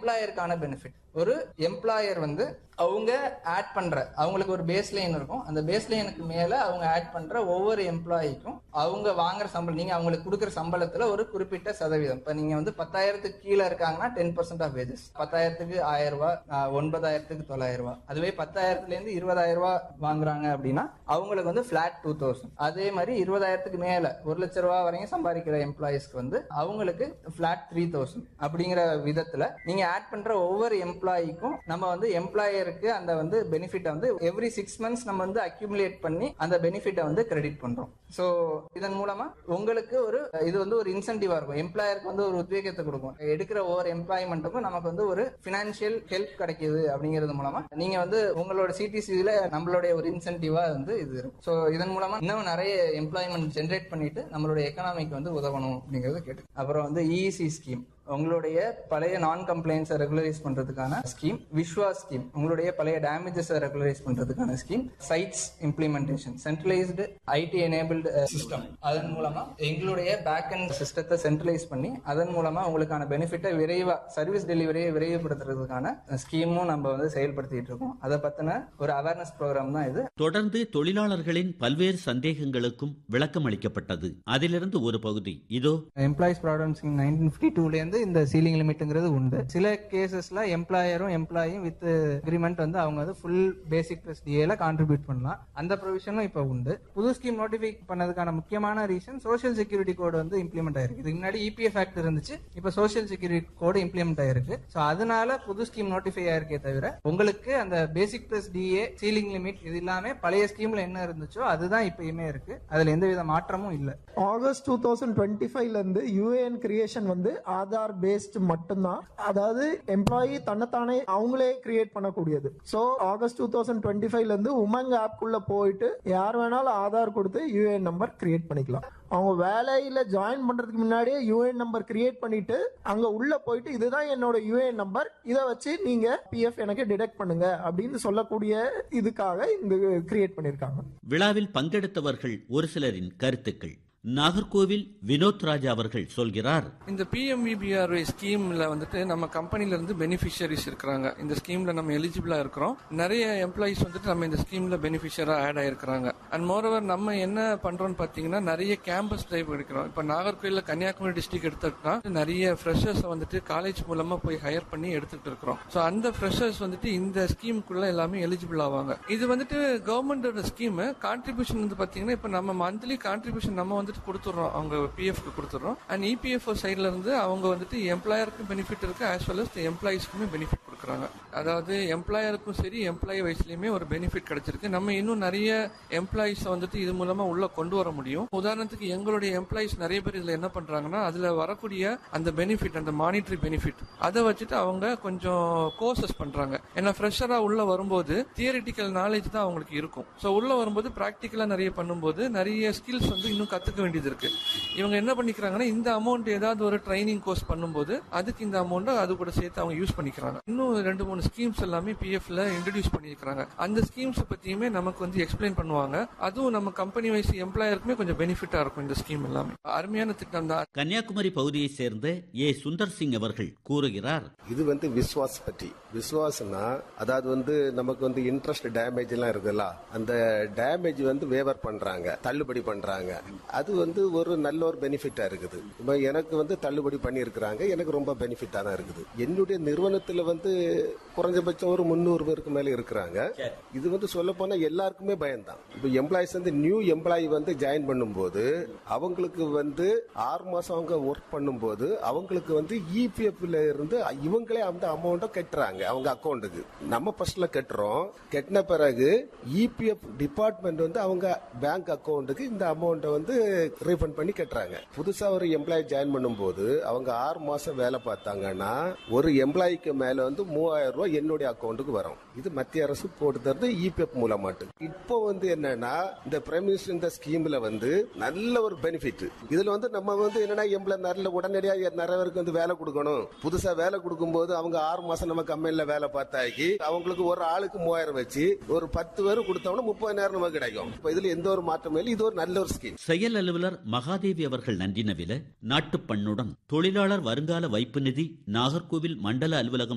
எம்ப்ளாயருக்கான benefit ஒரு employer வந்து அவங்க ஆட் பண்ற அவங்களுக்கு ஒரு பேஸ் லைன் இருக்கும் அந்த பேஸ் லைனுக்கு மேல அவங்க ஆட் பண்ற ஒவ்வொரு எம்ப்ளாயிக்கும் அவங்க வாங்குற சம்பளம் நீங்க அவங்களுக்கு கொடுக்குற சம்பளத்துல ஒரு குறிப்பிட்ட சதவீதம் இப்ப நீங்க வந்து பத்தாயிரத்துக்கு கீழே இருக்காங்கன்னா டென் பர்சன்ட் ஆஃப் வேஜஸ் பத்தாயிரத்துக்கு ஆயிரம் ரூபாய் ஆஹ், ஒன்பதாயிரத்துக்கு தொள்ளாயிரம் ரூபாய் அதுவே பத்தாயிரத்துல இருந்து இருபதாயிரம் ரூபாய் வாங்குறாங்க அப்படின்னா அவங்களுக்கு வந்து பிளாட் டூ தௌசண்ட் அதே மாதிரி இருபதாயிரத்துக்கு மேல ஒரு லட்ச ரூபாய் வரையும் சம்பாதிக்கிற எம்ப்ளாயிஸ்க்கு வந்து அவங்களுக்கு பிளாட் த்ரீ தௌசண்ட் அப்படிங்கிற விதத்துல நீங்க ஆட் பண்ற ஒவ்வொரு எம்ப்ளாயிக்கும் நம்ம வந்து எம்ப்ளாயருக்கு அந்த வந்து பெனிஃபிட்டை வந்து எவ்ரி சிக்ஸ் மந்த்ஸ் நம்ம வந்து அக்யூமுலேட் பண்ணி அந்த பெனிஃபிட்டை வந்து கிரெடிட் பண்றோம் ஸோ இதன் மூலமா உங்களுக்கு ஒரு இது வந்து ஒரு இன்சென்டிவா இருக்கும் எம்ப்ளாயருக்கு வந்து ஒரு உத்வேகத்தை கொடுக்கும் எடுக்கிற ஒவ்வொரு எம்ப்ளாய்மெண்ட்டுக்கும் நமக்கு வந்து ஒரு பினான்சியல் ஹெல்ப் கிடைக்குது அப்படிங்கிறது மூலமா நீங்க வந்து உங்களோட சிடிசியில நம்மளுடைய ஒரு இன்சென்டிவா வந்து இது இருக்கும் ஸோ இதன் மூலமா இன்னும் நிறைய எம்ப்ளாய்மெண்ட் ஜென்ரேட் பண்ணிட்டு நம்மளுடைய எக்கனாமிக்கு வந்து உதவணும் அப்படிங்கறது கேட்டு அப்புறம் வந்து இஇசி ஸ்கீம் உங்களுடைய பழைய நான் கம்ப்ளைண்ட்ஸை ரெகுலரைஸ் பண்றதுக்கான ஸ்கீம் விஸ்வா ஸ்கீம் உங்களுடைய பழைய டேமேஜஸை ரெகுலரைஸ் பண்றதுக்கான scheme sides implementation centralised IT enabled system அதன் மூலமா எங்களுடைய பேக் அண்ட் சிஸ்டத்தை சென்ட்ரலைஸ் பண்ணி அதன் மூலமா உங்களுக்கான பெனிஃபிட்டை விரைவா சர்வீஸ் டெலிவரியை விரைவுபடுத்துறதுக்கான ஸ்கீமும் நம்ம வந்து செயல்படுத்திட்டு இருக்கோம் அதை பத்தின ஒரு அவேர்னஸ் ப்ரோக்ராம் தான் இது தொடர்ந்து தொழிலாளர்களின் பல்வேறு சந்தேகங்களுக்கும் விளக்கம் அளிக்கப்பட்டது அதிலிருந்து ஒரு பகுதி இதோ employees problem scheme nineteen fifty டூலேருந்து இந்த சீலிங் லிமிட்ங்கிறது உண்டு சில கேசஸ்ல எம்ப்ளாயரும் எம்ப்ளாயும் வித் அக்ரிமெண்ட் வந்து அவங்க வந்து ஃபுல் பேசிக் பிளஸ் டிஏல கான்ட்ரிபியூட் பண்ணலாம் அந்த ப்ரொவிஷனும் இப்போ உண்டு புது ஸ்கீம் நோட்டிஃபை பண்ணதுக்கான முக்கியமான ரீசன் சோஷியல் செக்யூரிட்டி கோடு வந்து இம்ப்ளிமெண்ட் ஆயிருக்கு இதுக்கு முன்னாடி இபிஎஃப் ஆக்ட் இருந்துச்சு இப்போ சோஷியல் செக்யூரிட்டி கோடு இம்ப்ளிமெண்ட் ஆயிருக்கு ஸோ அதனால புது ஸ்கீம் நோட்டிஃபை ஆயிருக்கே தவிர உங்களுக்கு அந்த basic plus DA ceiling limit இது இல்லாம பழைய ஸ்கீம்ல என்ன இருந்துச்சோ அதுதான் இப்பயுமே இருக்கு அதுல எந்தவித மாற்றமும் இல்லை ஆகஸ்ட் டூ தௌசண்ட் டுவெண்ட்டி ஃபைவ்ல இருந்து யூஏஎன் கிரியேஷன் வந்து ஆதார் பேஸ்ட் மட்டும்தான் அதாவது எம்ப்ளாயி தன்னைத்தானே அவங்களே கிரியேட் பண்ணக்கூடியது so August two thousand twenty ஃபைவ்ல இருந்து உமங் ஆப்குள்ள போயிட்டு யார் வேணாலும் ஆதார் கொடுத்து யூஏஎன் நம்பர் கிரியேட் பண்ணிக்கலாம் அவங்க வேலையில ஜாயின் பண்றதுக்கு முன்னாடியே யூஏஎன் நம்பர் கிரியேட் பண்ணிட்டு அங்க உள்ள போயிட்டு இதுதான் என்னோட யூஏஎன் நம்பர் இதை வச்சு நீங்க பிஎஃப் எனக்கு டிடெக்ட் பண்ணுங்க அப்படின்னு சொல்லக்கூடிய இதுக்காக இந்த கிரியேட் பண்ணிருக்காங்க விழாவில் பங்கெடுத்தவர்கள் ஒரு சிலரின் கருத்துக்கள் நாகர்கோவில் வினோத் ராஜா அவர்கள் சொல்கிறார் இந்த பிஎம்இபிஆர்ஒய் ஸ்கீம்ல வந்துட்டு நம்ம கம்பெனில இருந்து பெனிஃபிஷியரிஸ் இருக்கிறாங்க இந்த ஸ்கீம்ல நம்ம எலிஜிபிளா இருக்கிறோம் நிறைய எம்ப்ளாயிஸ் வந்துட்டு நம்ம இந்த ஸ்கீம்ல பெனிஃபிஷியரா ஆட் ஆயிருக்கிறாங்க அண்ட் மோரோவர் நம்ம என்ன பண்றோம்னு பாத்தீங்கன்னா நிறைய கேம்பஸ் டிரைவ் எடுக்கிறோம் இப்ப நாகர்கோயில்ல கன்னியாகுமரி டிஸ்ட்ரிக்ட் எடுத்துட்டா நிறைய ஃப்ரெஷர்ஸ் வந்துட்டு காலேஜ் மூலமா போய் ஹையர் பண்ணி எடுத்துட்டு இருக்கிறோம் ஸோ அந்த ஃப்ரெஷர்ஸ் வந்துட்டு இந்த ஸ்கீமுக்குள்ள எல்லாமே எலிஜிபிள் ஆவாங்க இது வந்துட்டு கவர்மெண்டோட ஸ்கீம் கான்ட்ரிபியூஷன் வந்து பாத்தீங்கன்னா இப்ப நம்ம மந்த்லி கான்ட்ரிபியூஷன் நம்ம வந்துட்டு கொடுத்துறோம் அவங்க பிஎஃப்க்கு கொடுத்துறோம் அண்ட் இபிஎஃப்ஓ சைட்ல இருந்து அவங்க வந்துட்டு எம்ப்ளாயருக்கும் பெனிஃபிட் இருக்கு ஆஸ் வெல் அஸ் எம்ப்ளாயிஸ்க்குமே பெனிஃபிட் கொடுக்குறாங்க அதாவது எம்ப்ளாயருக்கும் சரி எம்ப்ளாயி வயசுலயுமே ஒரு பெனிஃபிட் கிடைச்சிருக்கு நம்ம இன்னும் நிறைய எம்ப்ளாயிஸ் வந்துட்டு இது மூலமா உள்ள கொண்டு வர முடியும் உதாரணத்துக்கு எங்களுடைய எம்ப்ளாயிஸ் நிறைய பேர் இதுல என்ன பண்றாங்கன்னா அதுல வரக்கூடிய அந்த பெனிஃபிட் அந்த மானிட்டரி பெனிஃபிட் அதை வச்சுட்டு அவங்க கொஞ்சம் கோர்சஸ் பண்றாங்க ஏன்னா ஃப்ரெஷரா உள்ள வரும்போது தியரிட்டிக்கல் நாலேஜ் தான் அவங்களுக்கு இருக்கும் ஸோ உள்ள வரும்போது ப்ராக்டிக்கலா நிறைய பண்ணும்போது நிறைய ஸ்கில்ஸ் வந்து இன்னும் கத்துக்க வேண்டியது இருக்கு இவங்க என்ன பண்ணிக்கிறாங்கன்னா இந்த அமௌண்ட் ஏதாவது ஒரு ட்ரைனிங் கோர்ஸ் பண்ணும்போது அதுக்கு இந்த அமௌண்ட் அது கூட சேர்த்து அவங்க யூஸ் பண்ணிக்கிறாங்க இன்னும் ரெண்டு மூணு ஸ்கீம்ஸ் எல்லாமே பிஎஃப்ல இன்ட்ரடியூஸ் பண்ணியிருக்காங்க அந்த ஸ்கீம்ஸ் பத்தியுமே நமக்கு வந்து எக்ஸ்பிளைன் பண்ணுவாங்க அதுவும் நம்ம கம்பெனி வைஸ் எம்ப்ளாயருக்குமே கொஞ்சம் பெனிஃபிட்டா இருக்கும் இந்த ஸ்கீம் எல்லாமே அருமையான திட்டம் தான் கன்னியாகுமரி பகுதியைச் சேர்ந்த ஏ சுந்தர் சிங் அவர்கள் கூறுகிறார் இது வந்து விஸ்வாஸ் பற்றி விஸ்வாஸ்னா அதாவது வந்து நமக்கு வந்து இன்ட்ரெஸ்ட் டேமேஜ் எல்லாம் இருக்குல்ல அந்த டேமேஜ் வந்து வேவர் பண்றாங்க தள்ளுபடி பண்றாங்க அது வந்து ஒரு நல்ல ஒரு பெனிஃபிட்டா இருக்குது இப்போ எனக்கு வந்து தள்ளுபடி பண்ணியிருக்கிறாங்க எனக்கு ரொம்ப பெனிஃபிட்டா தான் இருக்குது என்னுடைய நிறுவனத்துல வந்து குறைஞ்சபட்சம் ஒரு முந்நூறு பேருக்கு மேல இருக்கிறாங்க இது வந்து சொல்ல போனா எல்லாருக்குமே பயம்தான் இப்போ எம்ப்ளாயிஸ் வந்து நியூ எம்ப்ளாயி வந்து ஜாயின் பண்ணும்போது அவங்களுக்கு வந்து ஆறு மாசம் அவங்க ஒர்க் பண்ணும்போது அவங்களுக்கு வந்து இபிஎஃப்ல இருந்து இவங்களே அந்த அமௌண்ட்டை கட்டுறாங்க அவங்க அக்கௌண்ட்டுக்கு நம்ம ஃபர்ஸ்ட்ல கட்டுறோம் கட்டின பிறகு இபிஎஃப் டிபார்ட்மெண்ட் வந்து அவங்க பேங்க் அக்கௌண்ட்டுக்கு இந்த அமௌண்ட்டை வந்து ரீஃபண்ட் பண்ணி கட்டுறாங்க புதுசா ஒரு எம்ப்ளாயி ஜாயின் பண்ணும்போது அவங்க ஆறு மாசம் வேலை பார்த்தாங்கன்னா ஒரு எம்ப்ளாய்க்கு மேல வந்து மூவாயிரம் ரூபாய் என்னுடைய அக்கௌண்ட்டுக்கு வரும் இது மத்திய அரசு போட்டு தருது இபிஎஃப் மூலமாட்டு இப்போ வந்து என்னன்னா இந்த பிரைம் மினிஸ்டர் இந்த ஸ்கீம்ல வந்து நல்ல ஒரு பெனிஃபிட் இதுல வந்து நம்ம வந்து என்னன்னா எம்ப்ளாய் நல்ல உடனடியாக நிறைய பேருக்கு வந்து வேலை கொடுக்கணும் புதுசா வேலை கொடுக்கும்போது அவங்க ஆறு மாசம் நம்ம கம்பெனில வேலை பார்த்தாக்கி அவங்களுக்கு ஒரு ஆளுக்கு மூவாயிரம் வச்சு ஒரு பத்து பேர் கொடுத்தோம்னா முப்பதாயிரம் நமக்கு கிடைக்கும் இப்போ இதுல எந்த ஒரு மாற்றமும் இல்லை இது ஒரு நல்ல ஒரு ஸ்கீம் செயல் அலுவலர் மகாதேவி அவர்கள் நன்றினவில நாட்டுப்பண்ணுடன் தொழிலாளர் வருங்கால வைப்பு நிதி நாகர்கோவில் மண்டல அலுவலகம்